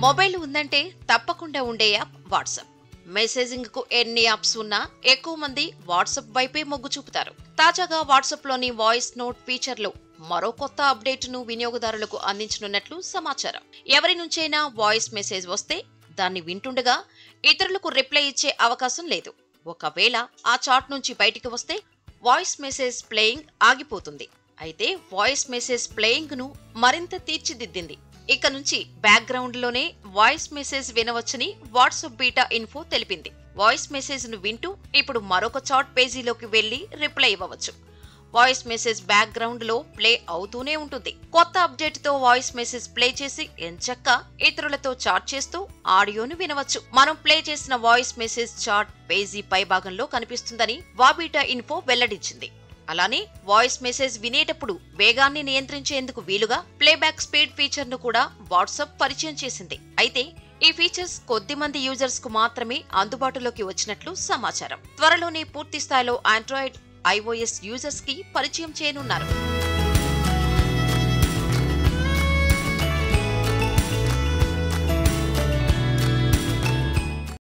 mobile ఉందంటే తప్పకుండా ఉండే యాప్ వాట్సాప్ మెసేజింగ్ కు ఎన్ని యాప్స్ ఉన్నా ఎక్కువ మంది వాట్సాప్ వైపే మొగ్గు చూపుతారు తాజాగా వాట్సాప్ లోని వాయిస్ నోట్ ఫీచర్లో మరో కొత్త అప్డేట్ ను వినియోగదారులకు అందించనున్నట్లు సమాచారం ఎవరి నుంచైనా వాయిస్ మెసేజ్ వస్తే దాన్ని వింటుండగా ఇతరులకు రిప్లై ఇచ్చే అవకాశం లేదు ఒకవేళ ఆ చాట్ నుంచి బయటికి వస్తే వాయిస్ మెసేజ్ ప్లేయింగ్ ఆగిపోతుంది అయితే వాయిస్ మెసేజ్ ప్లేయింగ్ ను మరింత తీర్చిదిద్దింది ఇక నుంచి బ్యాక్గ్రౌండ్ లోనే వాయిస్ మెసేజ్ వినవచ్చని వాట్సాప్ బీటా ఇన్ఫో తెలిపింది వాయిస్ మెసేజ్ ను వింటూ ఇప్పుడు మరొక చాట్ పేజీలోకి వెళ్లి రిప్లై ఇవ్వవచ్చు వాయిస్ మెసేజ్ బ్యాక్గ్రౌండ్ లో ప్లే అవుతూనే ఉంటుంది కొత్త అప్డేట్ తో వాయిస్ మెసేజ్ ప్లే చేసి ఎంచక్క ఇతరులతో చాట్ చేస్తూ ఆడియోను వినవచ్చు మనం ప్లే చేసిన వాయిస్ మెసేజ్ చాట్ పేజీ పై భాగంలో కనిపిస్తుందని వాబీటా ఇన్ఫో వెల్లడించింది అలానే వాయిస్ మెసేజ్ వినేటప్పుడు వేగాన్ని నియంత్రించేందుకు వీలుగా ప్లేబ్యాక్ స్పీడ్ ఫీచర్ ను కూడా వాట్సాప్ పరిచయం చేసింది అయితే ఈ ఫీచర్స్ కొద్ది మంది యూజర్స్ కు మాత్రమే అందుబాటులోకి వచ్చినట్లు సమాచారం త్వరలోనే పూర్తి స్థాయిలో ఆండ్రాయిడ్ ఐఓఎస్ యూజర్స్ కి పరిచయం చేయనున్నారు